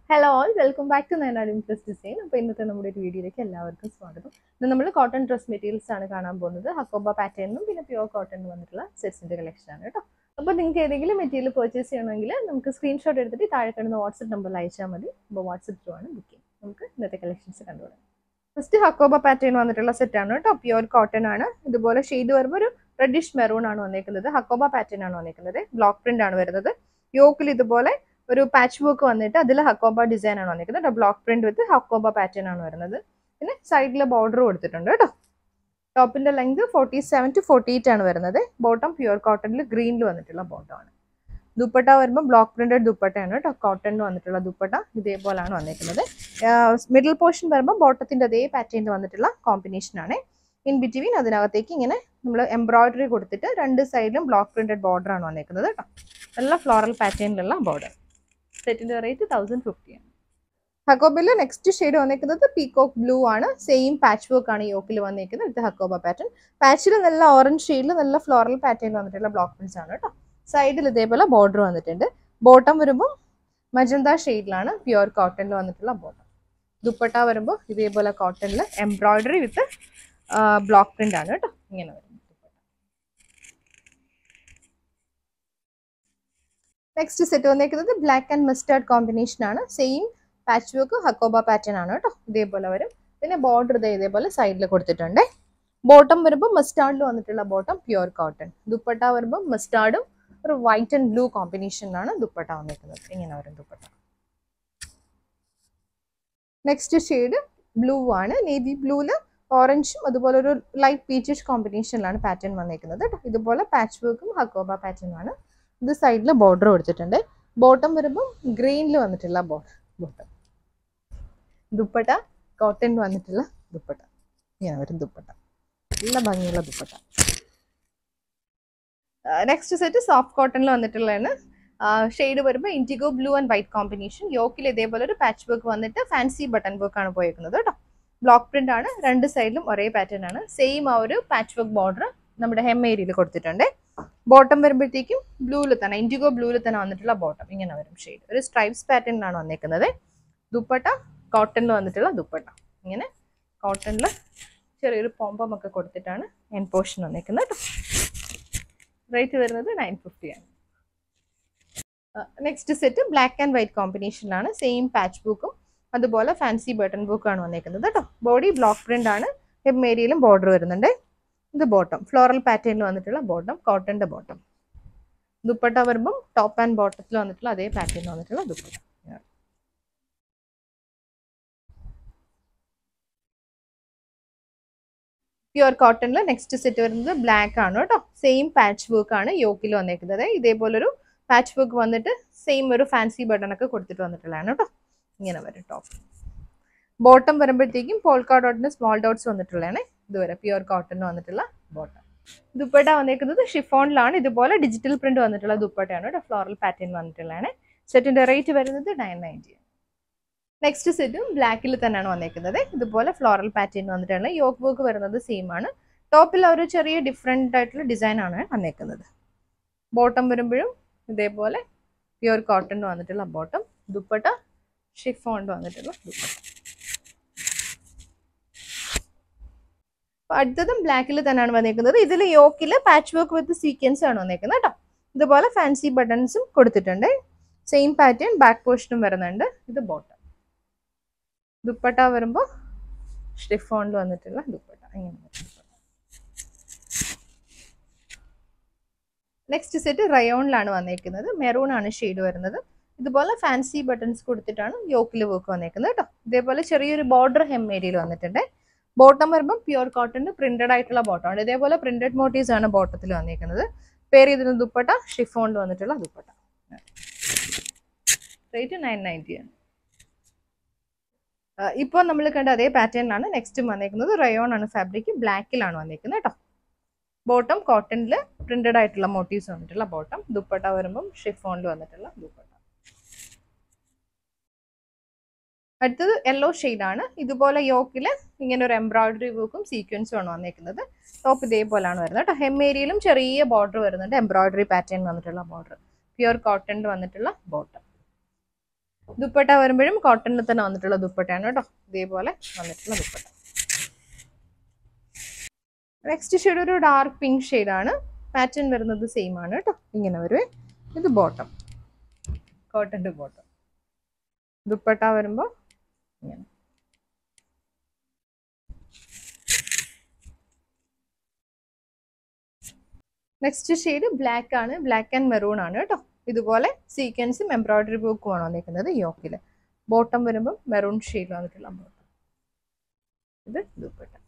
hello all welcome back to Nayanad impress design അപ്പോൾ ഇന്നത്തെ നമ്മുടെ ഒരു വീഡിയോയിലേക്ക് എല്ലാവർക്കും സ്വാഗതം ഇന്ന് നമ്മൾ കോട്ടൺ ഡ്രസ് മെറ്റീരിയൽസ് ആണ് കാണാൻ പോകുന്നത് ഹക്കോബ പാറ്റേണും പിന്നെ പ്യുവർ കോട്ടണിനും വന്നിട്ടുള്ള സെറ്റ്സിൻ്റെ കളക്ഷൻ ആണ് കേട്ടോ അപ്പോൾ നിങ്ങൾക്ക് ഏതെങ്കിലും മെറ്റീരിയൽ പർച്ചേസ് ചെയ്യണമെങ്കിൽ നമുക്ക് സ്ക്രീൻഷോട്ട് എടുത്തിട്ട് താഴെ കാണുന്ന വാട്സപ്പ് നമ്പറിൽ അയച്ചാൽ മതി അപ്പോൾ വാട്സപ്പ് ത്രൂ ആണ് ബുക്കിംഗ് നമുക്ക് ഇന്നത്തെ കളക്ഷൻസ് കണ്ടുപോകാം ഫസ്റ്റ് ഹക്കോബ പാറ്റേൺ വന്നിട്ടുള്ള സെറ്റാണ് കേട്ടോ പ്യുവർ കോട്ടൺ ആണ് ഇതുപോലെ ഷെയ്ഡ് വരുമ്പോൾ ഒരു റെഡിഷ് മെറൂൺ ആണ് വന്നേക്കുന്നത് ഹക്കോബ പാറ്റേൺ ആണ് വന്നേക്കുന്നത് ബ്ലോക്ക് പ്രിന്റ് ആണ് വരുന്നത് യോക്കിൽ ഇതുപോലെ ഒരു പാച്ച് വർക്ക് വന്നിട്ട് അതിൽ ഹക്കോബ ഡിസൈൻ ആണ് വന്നിരിക്കുന്നത് block print with hakoba pattern ആണ് വരുന്നത് പിന്നെ സൈഡിൽ ബോർഡർ കൊടുത്തിട്ടുണ്ട് കേട്ടോ ടോപ്പിന്റെ length forty seven to forty eight ആണ് വരുന്നത് ബോട്ടം പ്യുവർ കോട്ടണിൽ ഗ്രീനിൽ വന്നിട്ടുള്ള ബോട്ടം ആണ് ദുപ്പട്ട വരുമ്പോൾ ബ്ലോക്ക് പ്രിന്റഡ് ദുപ്പട്ടയാണ് കേട്ടോ കോട്ടണിൽ വന്നിട്ടുള്ള ദുപ്പട്ട ഇതേപോലാണ് വന്നിരിക്കുന്നത് മിഡിൽ പോർഷൻ വരുമ്പോൾ ബോട്ടത്തിന്റെ അതേ പാറ്റേണിൽ വന്നിട്ടുള്ള കോമ്പിനേഷൻ ആണ് ഇൻ ബിറ്റ്വീൻ അതിനകത്തേക്ക് ഇങ്ങനെ നമ്മൾ എംബ്രോയിഡറി കൊടുത്തിട്ട് രണ്ട് സൈഡിലും ബ്ലോക്ക് പ്രിന്റഡ് ബോർഡർ ആണ് വന്നിരിക്കുന്നത് കേട്ടോ നല്ല ഫ്ലോറൽ പാറ്റേണിലുള്ള ബോർഡർ സെറ്റിന്റെ റേറ്റ് തൗസൻഡ് ഫിഫ്റ്റി ആണ് ഹക്കോബിലെ നെക്സ്റ്റ് ഷെയ്ഡ് വന്നിരിക്കുന്നത് പീകോക്ക് ബ്ലൂ ആണ് സെയിം പാച്ച് വർക്ക് ആണ് യോക്കിൽ വന്നിരിക്കുന്നത് ഇത് ഹക്കോബ പാറ്റേൺ പാച്ചിൽ നല്ല ഓറഞ്ച് ഷെയ്ഡിൽ നല്ല ഫ്ലോറൽ പാറ്റേൺ വന്നിട്ടുള്ള ബ്ലോക്ക് പ്രിന്റ്സ് ആണ് കേട്ടോ സൈഡിൽ ഇതേപോലെ ബോർഡർ വന്നിട്ടുണ്ട് ബോട്ടം വരുമ്പോൾ മജന്ത ഷെയ്ഡിലാണ് പ്യുവർ കോട്ടണിൽ വന്നിട്ടുള്ള ബോട്ടം ദുപ്പട്ട വരുമ്പോൾ ഇതേപോലെ കോട്ടണിൽ എംബ്രോയിഡറി വിത്ത് ബ്ലോക്ക് പ്രിന്റ് ആണ് കേട്ടോ ഇങ്ങനെ വരും നെക്സ്റ്റ് സെറ്റ് വന്നേക്കുന്നത് ബ്ലാക്ക് ആൻഡ് മസ്റ്റാർഡ് കോമ്പിനേഷൻ ആണ് same patch work hakoba pattern ആണ് കേട്ടോ ഇതേപോലെ വരും പിന്നെ ബോർഡർ ഇതേ ഇതേപോലെ സൈഡിൽ കൊടുത്തിട്ടുണ്ട് ബോട്ടം വരുമ്പോൾ മസ്റ്റാർഡിൽ വന്നിട്ടുള്ള ബോട്ടം പ്യുവർ കോട്ടൺ ദുപ്പട്ട വരുമ്പോൾ മസ്റ്റാർഡും ഒരു വൈറ്റ് ആൻഡ് ബ്ലൂ കോമ്പിനേഷനിലാണ് ദുപ്പട്ട വന്നിരിക്കുന്നത് ഇങ്ങനെ വരും ദുപ്പട്ട നെക്സ്റ്റ് ഷെയ്ഡ് ബ്ലൂ ആണ് നേവി ബ്ലൂവിൽ ഓറഞ്ചും അതുപോലെ ഒരു ലൈറ്റ് പീച്ചിഷ് കോമ്പിനേഷനിലാണ് പാറ്റേൺ വന്നിരിക്കുന്നത് കേട്ടോ ഇതുപോലെ പാച്ച് വർക്കും ഹക്കോബ പാറ്റേൺ ആണ് ഇത് സൈഡിൽ ബോർഡർ കൊടുത്തിട്ടുണ്ട് ബോട്ടം വരുമ്പോൾ ഗ്രീനിൽ വന്നിട്ടുള്ള ബോർഡർ ബോട്ടം ദുപ്പട്ട കോട്ടണിൽ വന്നിട്ടുള്ള ദുപ്പട്ട ഇങ്ങനെ വരും ദുപ്പട്ട നല്ല ഭംഗിയുള്ള ദുപ്പട്ട നെക്സ്റ്റ് സെറ്റ് സോഫ്റ്റ് കോട്ടണിൽ വന്നിട്ടുള്ളതാണ് ഷെയ്ഡ് വരുമ്പോൾ indigo blue and white combination യോക്കിൽ ഇതേപോലെ ഒരു പാച്ച് വർക്ക് വന്നിട്ട് ഫാൻസി ബട്ടൺ വർക്ക് ആണ് പോയേക്കുന്നത് കേട്ടോ ബ്ലോക്ക് പ്രിന്റ് ആണ് രണ്ട് സൈഡിലും ഒരേ പാറ്റേൺ ആണ് സെയിം ആ ഒരു പാച്ച് വർക്ക് ബോർഡർ നമ്മുടെ ഹെം ഏരിയയിൽ കൊടുത്തിട്ടുണ്ട് ബോട്ടം വരുമ്പോഴത്തേക്കും ബ്ലൂവിൽ തന്നെ ഇൻഡിഗോ ബ്ലൂവിൽ തന്നെ വന്നിട്ടുള്ള ബോട്ടം ഇങ്ങനെ വരും ഷെയ്ഡ് ഒരു സ്ട്രൈപ്സ് പാറ്റേണിലാണ് വന്നേക്കുന്നത് ദുപ്പട്ട കോട്ടണിൽ വന്നിട്ടുള്ള ദുപ്പട്ട ഇങ്ങനെ കോട്ടണിൽ ചെറിയൊരു പോമ്പം ഒക്കെ കൊടുത്തിട്ടാണ് എൻ പോർഷൻ വന്നേക്കുന്നത് കേട്ടോ റേറ്റ് വരുന്നത് നയൻ ഫിഫ്റ്റി ആണ് next set black and white കോമ്പിനേഷനിലാണ് സെയിം പാച്ച് ബുക്കും അതുപോലെ ഫാൻസി ബട്ടൺ ബുക്കാണ് വന്നേക്കുന്നത് കേട്ടോ ബോഡി ബ്ലോക്ക് പ്രിന്റ് ആണ് ഹെം ഏരിയയിലും ബോർഡർ വരുന്നുണ്ട് ഇത് ബോട്ടം ഫ്ലോറൽ പാറ്റേണിൽ വന്നിട്ടുള്ള ബോട്ടം കോട്ടന്റെ ബോട്ടം ദുപ്പട്ട വരുമ്പം ടോപ്പ് ആൻഡ് ബോട്ടത്തിൽ വന്നിട്ടുള്ള അതേ പാറ്റേണിൽ വന്നിട്ടുള്ള ദുപ്പട്ട പ്യുവർ കോട്ടണിൽ നെക്സ്റ്റ് സെറ്റ് വരുന്നത് ബ്ലാക്ക് ആണ് കേട്ടോ സെയിം പാച്ച് വർക്ക് ആണ് യോക്കിൽ വന്നേക്കുന്നത് ഇതേപോലൊരു പാച്ച് വർക്ക് വന്നിട്ട് സെയിം ഒരു ഫാൻസി ബട്ടൺ ഒക്കെ കൊടുത്തിട്ട് വന്നിട്ടുള്ളതാണ് കേട്ടോ ഇങ്ങനെ വരും ടോപ്പ് ബോട്ടം വരുമ്പോഴത്തേക്കും പോൾക്കാ ഡോട്ടിന് സ്മോൾ ഡോട്ട്സ് വന്നിട്ടുള്ളതാണ് ഇതുവരെ പ്യുവർ കോട്ടൺ വന്നിട്ടുള്ള ബോട്ടം ദുപ്പട്ട വന്നേക്കുന്നത് ഷിഫോണിലാണ് ഇതുപോലെ ഡിജിറ്റൽ പ്രിന്റ് വന്നിട്ടുള്ള ദുപ്പട്ടയാണ് കേട്ടോ ഫ്ലോറൽ പാറ്റേൺ വന്നിട്ടുള്ളതാണ് സെറ്റിന്റെ റേറ്റ് വരുന്നത് നയൻ നയൻറ്റി നെക്സ്റ്റ് സെറ്റും ബ്ലാക്കിൽ തന്നെയാണ് വന്നേക്കുന്നത് ഇതുപോലെ ഫ്ലോറൽ പാറ്റേൺ വന്നിട്ടുള്ള യോക്ക് വർക്ക് വരുന്നത് സെയിം ആണ് ടോപ്പിൽ ഒരു ചെറിയ ഡിഫറെൻ്റ് ആയിട്ടുള്ള ഡിസൈൻ ആണ് വന്നേക്കുന്നത് ബോട്ടം വരുമ്പോഴും ഇതേപോലെ പ്യുവർ കോട്ടൺ വന്നിട്ടുള്ള ബോട്ടം ദുപ്പട്ട ഷിഫോണ്ട് വന്നിട്ടുള്ള ദുപ്പട്ട അടുത്തതും ബ്ലാക്കിൽ തന്നെയാണ് വന്നേക്കുന്നത് ഇതിൽ യോക്കിൽ പാച്ച് വർക്ക് വിത്ത് സീക്വൻസ് ആണ് വന്നേക്കുന്നത് കേട്ടോ ഇതുപോലെ ഫാൻസി ബട്ടൺസും കൊടുത്തിട്ടുണ്ട് സെയിം പാറ്റേൺ ബാക്ക് പോർഷനും വരുന്നുണ്ട് ഇത് ബോട്ടം ദുപ്പട്ട വരുമ്പോൾ ഷിഫോണിൽ വന്നിട്ടുള്ള ദുപ്പട്ട ഇങ്ങനെ നെക്സ്റ്റ് സെറ്റ് റയോണിലാണ് വന്നേക്കുന്നത് മെറൂൺ ആണ് ഷെയ്ഡ് വരുന്നത് ഇതുപോലെ ഫാൻസി ബട്ടൺസ് കൊടുത്തിട്ടാണ് യോക്കിൽ വർക്ക് വന്നേക്കുന്നത് കേട്ടോ ഇതേപോലെ ചെറിയൊരു ബോർഡർ ഹെം ഏരിയയിൽ വന്നിട്ടുണ്ട് ബോട്ടം വരുമ്പോൾ പ്യുവർ കോട്ടൺ പ്രിന്റഡ് ആയിട്ടുള്ള ബോട്ടം ആണ് ഇതേപോലെ പ്രിന്റഡ് മോട്ടീവ്സ് ആണ് ബോട്ടത്തിൽ വന്നേക്കുന്നത് പേര് ഇതിന് ദുപ്പട്ട ഷിഫോണിൽ വന്നിട്ടുള്ള ദുപ്പട്ട റേറ്റ് നയൻ നയൻറ്റി ആണ് ഇപ്പോൾ നമ്മൾ കണ്ട അതേ പാറ്റേണിലാണ് നെക്സ്റ്റ് വന്നേക്കുന്നത് റയോൺ ആണ് ഫാബ്രിക് ബ്ലാക്കിലാണ് വന്നേക്കുന്നത് കേട്ടോ ബോട്ടം കോട്ടണിൽ പ്രിന്റഡ് ആയിട്ടുള്ള മോട്ടീവ്സ് വന്നിട്ടുള്ള ബോട്ടം ദുപ്പട്ട വരുമ്പം ഷിഫോണിൽ വന്നിട്ടുള്ള ദുപ്പട്ട അടുത്തത് യെല്ലോ ആണ് ഇതുപോലെ യോക്കിൽ ഇങ്ങനെ ഒരു എംബ്രോയിഡറി വർക്കും സീക്വൻസും ആണ് വന്നേക്കുന്നത് ടോപ്പ് ഇതേപോലെയാണ് വരുന്നത് കേട്ടോ ഹെം ഏരിയയിലും ചെറിയ ബോർഡർ വരുന്നുണ്ട് എംബ്രോയിഡറി പാറ്റേൺ വന്നിട്ടുള്ള ബോർഡർ പ്യുവർ കോട്ടണിൽ വന്നിട്ടുള്ള ബോട്ടം ദുപ്പട്ട വരുമ്പോഴും കോട്ടണിൽ തന്നെ വന്നിട്ടുള്ള ദുപ്പട്ടയാണ് കേട്ടോ ഇതേപോലെ വന്നിട്ടുള്ള ദുപ്പട്ട നെക്സ്റ്റ് ഷെയ്ഡ് ഒരു ഡാർക്ക് പിങ്ക് ആണ് പാറ്റേൺ വരുന്നത് സെയിം ആണ് കേട്ടോ ഇങ്ങനെ വരുവേ ഇത് ബോട്ടം കോട്ടൻ്റെ ബോട്ടം ദുപ്പട്ട വരുമ്പോൾ ഇങ്ങനെ നെക്സ്റ്റ് ഷെയ്ഡ് ബ്ലാക്ക് ആണ് ബ്ലാക്ക് ആൻഡ് മെറൂൺ ആണ് കേട്ടോ ഇതുപോലെ സീക്വൻസും എംബ്രോയിഡറി വർക്കുമാണ് വന്നിരിക്കുന്നത് യോക്കിൽ ബോട്ടം വരുമ്പോൾ മെറൂൺ ഷെയ്ഡ് വന്നിട്ടുള്ള ബോട്ടം ഇത് ദുപ്പട്ട